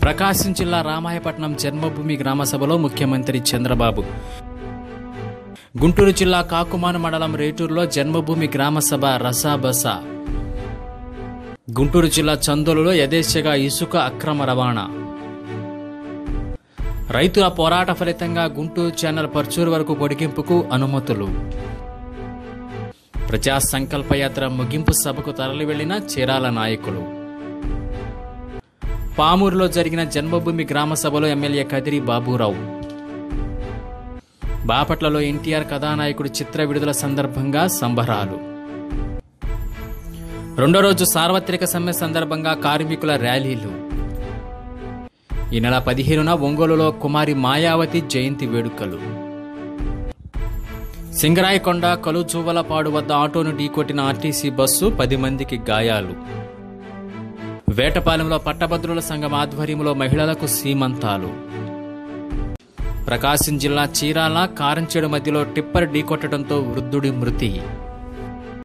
ప్రకాశం జిల్లా రామాయపట్నం జన్మభూమి గ్రామ సభలో ముఖ్యమంత్రి చంద్రబాబు గుంటూరు జిల్లా కాకుమాను మండలం రేటూరులో జన్మభూమి గ్రామ సభ రసాబస గుంటూరు జిల్లా చందోలులో యథేచ్ఛగా ఇసుక అక్రమ రవాణా రైతుల పోరాట ఫలితంగా గుంటూరు ఛానల్ పర్చూరు వరకు పొడిగింపుకు అనుమతులు ప్రజా సంకల్ప యాత్ర ముగింపు సభకు తరలి వెళ్లిన చీరాల నాయకులు పామూరులో జరిగిన జన్మభూమి గ్రామ సభలో ఎమ్మెల్యే కదిరి బాబురావు బాపట్లలో ఎన్టీఆర్ కథానాయకుడు చిత్ర విడుదల సందర్భంగా సంబరాలు రెండో రోజు సార్వత్రిక సమ్మె సందర్భంగా కార్మికుల ర్యాలీలు ఈ నెల పదిహేనున ఒంగోలులో కుమారి మాయావతి జయంతి వేడుకలు సింగరాయకొండ కలుజువ్వలపాడు వద్ద ఆటోను ఢీకొట్టిన ఆర్టీసీ బస్సు పది మందికి గాయాలు వేటపాలెంలో పట్టభద్రుల సంఘం ఆధ్వర్యంలో మహిళలకు సీమంతాలు ప్రకాశం జిల్లా చీరాల కారంచేడు మధ్యలో టిప్పర్ ఢీకొట్టడంతో వృద్ధుడి మృతి